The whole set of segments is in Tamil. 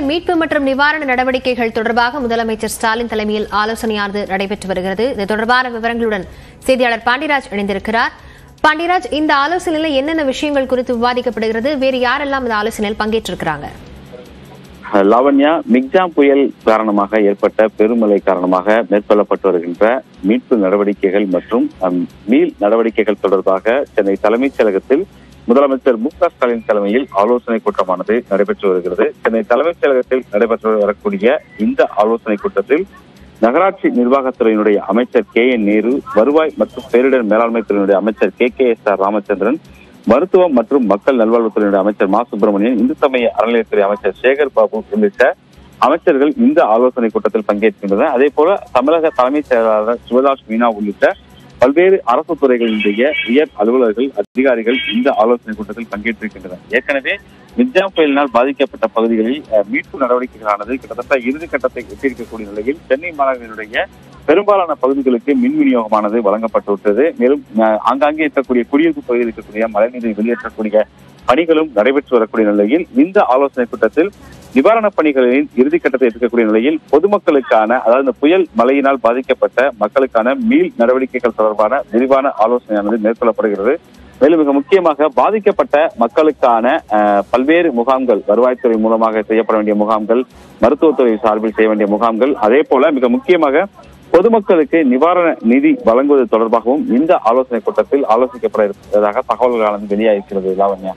மீட்பு மற்றும் நிவாரண நடவடிக்கைகள் தொடர்பாக முதலமைச்சர் ஸ்டாலின் தலைமையில் ஆலோசனையானது நடைபெற்று வருகிறது இது தொடர்பான விவரங்களுடன் செய்தியாளர் பாண்டியராஜ் இணைந்திருக்கிறார் பாண்டியராஜ் இந்த ஆலோசனையில் என்னென்ன விஷயங்கள் குறித்து விவாதிக்கப்படுகிறது வேறு யாரெல்லாம் இந்த ஆலோசனையில் பங்கேற்றிருக்கிறாங்க லாவண்யா மிக்ஜாம் புயல் காரணமாக ஏற்பட்ட பெருமழை காரணமாக மேற்கொள்ளப்பட்டு வருகின்ற மீட்பு நடவடிக்கைகள் மற்றும் அம், மீள் நடவடிக்கைகள் தொடர்பாக சென்னை தலைமைச் செயலகத்தில் முதலமைச்சர் மு க ஸ்டாலின் தலைமையில் ஆலோசனை கூட்டமானது நடைபெற்று வருகிறது சென்னை தலைமைச் செயலகத்தில் நடைபெற்று வரக்கூடிய இந்த ஆலோசனை கூட்டத்தில் நகராட்சி நிர்வாகத்துறையினுடைய அமைச்சர் கே என் நேரு வருவாய் மற்றும் பேரிடர் மேலாண்மை துறையினுடைய அமைச்சர் K K S R Ramachandran மருத்துவம் மற்றும் மக்கள் நல்வாழ்வுத்துறையினுடைய அமைச்சர் மா சுப்பிரமணியன் இந்து சமய அறநிலையத்துறை அமைச்சர் சேகர் பாபு உள்ளிட்ட அமைச்சர்கள் இந்த ஆலோசனை கூட்டத்தில் பங்கேற்கின்றனர் அதே போல தமிழக தலைமைச் செயலாளர் சிவதாஸ் மீனா உள்ளிட்ட பல்வேறு அரசு துறைகளினுடைய உயர் அலுவலர்கள் அதிகாரிகள் இந்த ஆலோசனை கூட்டத்தில் பங்கேற்றிருக்கின்றனர் ஏற்கனவே மிக்ஜாம் புயலினால் பாதிக்கப்பட்ட பகுதிகளில் அஹ், மீட்பு நடவடிக்கைகளானது கிட்டத்தட்ட இறுதி கட்டத்தை எட்டியிருக்கக்கூடிய நிலையில் சென்னை மாநகரினுடைய பெரும்பாலான பகுதிகளுக்கு மின் விநியோகமானது வழங்கப்பட்டு விட்டது மேலும் அஹ், ஆங்காங்கே இருக்கக்கூடிய குடியிருப்பு பகுதியில் இருக்கக்கூடிய மழைநீரை வெளியேற்றக்கூடிய பணிகளும் நடைபெற்று வரக்கூடிய நிலையில் இந்த ஆலோசனை கூட்டத்தில் நிவாரணப் பணிகளின் இறுதி கட்டத்தை இருக்கக்கூடிய நிலையில் பொதுமக்களுக்கான அதாவது இந்த புயல் மழையினால் பாதிக்கப்பட்ட மக்களுக்கான மீள் நடவடிக்கைகள் தொடர்பான விரிவான ஆலோசனையானது மேற்கொள்ளப்படுகிறது மேலும் மிக முக்கியமாக பாதிக்கப்பட்ட மக்களுக்கான அஹ், பல்வேறு முகாம்கள் வருவாய்த்துறை மூலமாக செய்யப்பட வேண்டிய முகாம்கள் மருத்துவத்துறை சார்பில் செய்ய வேண்டிய முகாம்கள் அதே போல மிக முக்கியமாக பொதுமக்களுக்கு நிவாரண நிதி வழங்குவது தொடர்பாகவும் இந்த ஆலோசனை கூட்டத்தில் ஆலோசிக்கப்பட இருப்பதாக தகவல்களானது வெளியாகிருக்கிறது லாவண்யா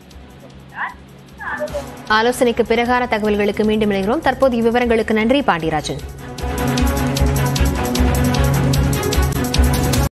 ஆலோசனைக்கு பிறகான தகவல்களுக்கு மீண்டும் இணைகிறோம் தற்போதைய விவரங்களுக்கு நன்றி பாண்டியராஜன்